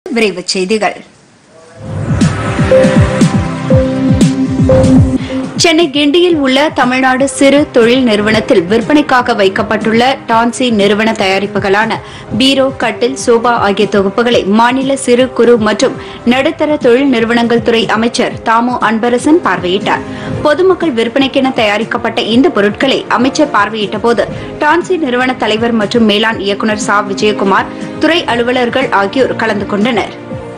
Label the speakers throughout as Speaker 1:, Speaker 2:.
Speaker 1: விரைவுச் செய்திகள் சென்னை கிண்டியில் உள்ள தமிழ்நாடு சிறு தொழில் நிறுவனத்தில் விற்பனைக்காக வைக்கப்பட்டுள்ள டான்சி நிறுவன தயாரிப்புகளான பீரோ கட்டில் சோபா ஆகிய தொகுப்புகளை மாநில சிறு குறு மற்றும் நடுத்தர தொழில் நிறுவனங்கள் துறை அமைச்சர் தாமு அன்பரசன் பார்வையிட்டார் பொதுமக்கள் விற்பனைக்கென தயாரிக்கப்பட்ட இந்த பொருட்களை அமைச்சர் பார்வையிட்டபோது டான்சி நிறுவன தலைவர் மற்றும் மேலாண் இயக்குநர் சா விஜயகுமார் துறை அலுவலர்கள் ஆகியோர் கலந்து கொண்டனர்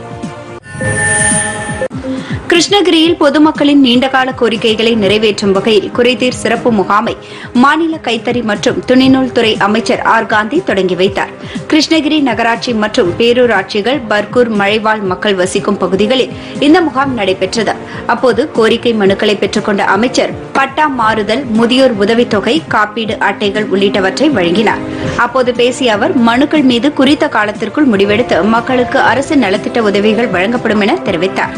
Speaker 1: கிருஷ்ணகிரியில் பொதுமக்களின் நீண்டகால கோரிக்கைகளை நிறைவேற்றும் வகையில் குறைதீர் சிறப்பு முகாமை மாநில கைத்தறி மற்றும் துணிநூல் துறை அமைச்சர் ஆர் காந்தி தொடங்கி வைத்தார் கிருஷ்ணகிரி நகராட்சி மற்றும் பேரூராட்சிகள் பர்கூர் மழைவாழ் மக்கள் வசிக்கும் பகுதிகளில் இந்த முகாம் நடைபெற்றது அப்போது கோரிக்கை மனுக்களை பெற்றுக்கொண்ட அமைச்சர் பட்டா மாறுதல் முதியோர் உதவித்தொகை காப்பீடு அட்டைகள் உள்ளிட்டவற்றை வழங்கினார் அப்போது பேசிய அவர் மனுக்கள் மீது குறித்த காலத்திற்குள் முடிவெடுத்து மக்களுக்கு அரசு நலத்திட்ட உதவிகள் வழங்கப்படும் என தெரிவித்தார்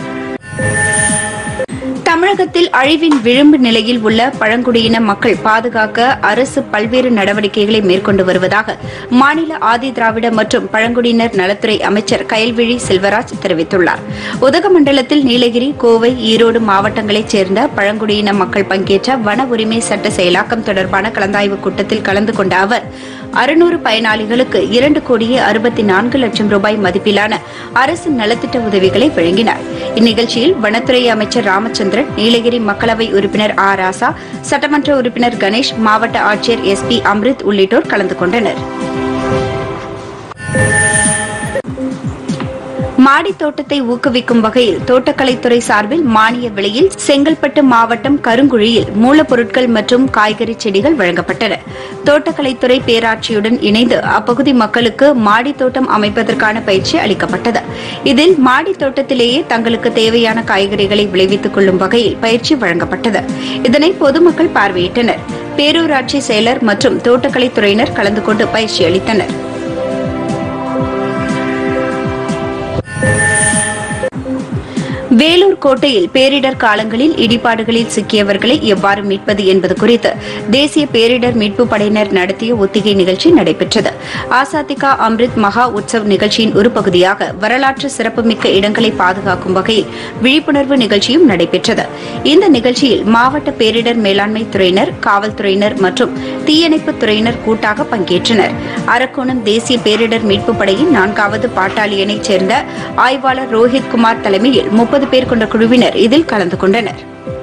Speaker 1: தமிழகத்தில் அழிவின் விளிம்பு நிலையில் உள்ள பழங்குடியின மக்கள் பாதுகாக்க அரசு பல்வேறு நடவடிக்கைகளை மேற்கொண்டு வருவதாக மாநில ஆதி திராவிட மற்றும் பழங்குடியினர் நலத்துறை அமைச்சர் கயல்விழி செல்வராஜ் தெரிவித்துள்ளார் உதகமண்டலத்தில் நீலகிரி கோவை ஈரோடு மாவட்டங்களைச் சேர்ந்த பழங்குடியின மக்கள் பங்கேற்ற வன உரிமை சட்ட செயலாக்கம் தொடர்பான கலந்தாய்வு கூட்டத்தில் கலந்து கொண்ட அவர் அறுநூறு பயனாளிகளுக்கு இரண்டு கோடியே அறுபத்தி நான்கு லட்சம் ரூபாய் மதிப்பிலான அரசு நலத்திட்ட உதவிகளை வழங்கினார் இந்நிகழ்ச்சியில் வனத்துறை அமைச்சர் ராமச்சந்திரன் நீலகிரி மக்களவை உறுப்பினர் ஆ ராசா சட்டமன்ற உறுப்பினர் கணேஷ் மாவட்ட ஆட்சியர் எஸ் பி அம்ரித் உள்ளிட்டோர் கலந்து கொண்டனர் மாடித் தோட்டத்தை ஊக்குவிக்கும் வகையில் தோட்டக்கலைத்துறை சார்பில் மானிய விலையில் செங்கல்பட்டு மாவட்டம் கருங்குழியில் மூலப்பொருட்கள் மற்றும் காய்கறி செடிகள் வழங்கப்பட்டன தோட்டக்கலைத்துறை பேராட்சியுடன் இணைந்து அப்பகுதி மக்களுக்கு மாடித் தோட்டம் அமைப்பதற்கான பயிற்சி அளிக்கப்பட்டது இதில் மாடித் தோட்டத்திலேயே தங்களுக்கு தேவையான காய்கறிகளை விளைவித்துக் கொள்ளும் வகையில் பயிற்சி வழங்கப்பட்டது இதனை பொதுமக்கள் பார்வையிட்டனர் பேரூராட்சி செயலர் மற்றும் தோட்டக்கலைத்துறையினர் கலந்து கொண்டு பயிற்சி அளித்தனர் வேலூர் கோட்டையில் பேரிடர் காலங்களில் இடிபாடுகளில் சிக்கியவர்களை எவ்வாறு மீட்பது என்பது குறித்து தேசிய பேரிடர் மீட்பு படையினர் நடத்திய ஒத்திகை நிகழ்ச்சி நடைபெற்றது ஆசாதிகா அம்ரித் மகா உற்சவ் நிகழ்ச்சியின் ஒரு பகுதியாக வரலாற்று சிறப்புமிக்க இடங்களை பாதுகாக்கும் வகையில் விழிப்புணர்வு நிகழ்ச்சியும் நடைபெற்றது இந்த நிகழ்ச்சியில் மாவட்ட பேரிடர் மேலாண்மை துறையினர் காவல்துறையினர் மற்றும் தீயணைப்புத் துறையினர் கூட்டாக பங்கேற்றனர் அரக்கோணம் தேசிய பேரிடர் மீட்பு படையின் நான்காவது பாட்டாளியனைச் சேர்ந்த ஆய்வாளர் ரோஹித் குமார் தலைமையில் முப்பது பேர் கொண்ட குழுவினர் இதில் கலந்து கொண்டனர்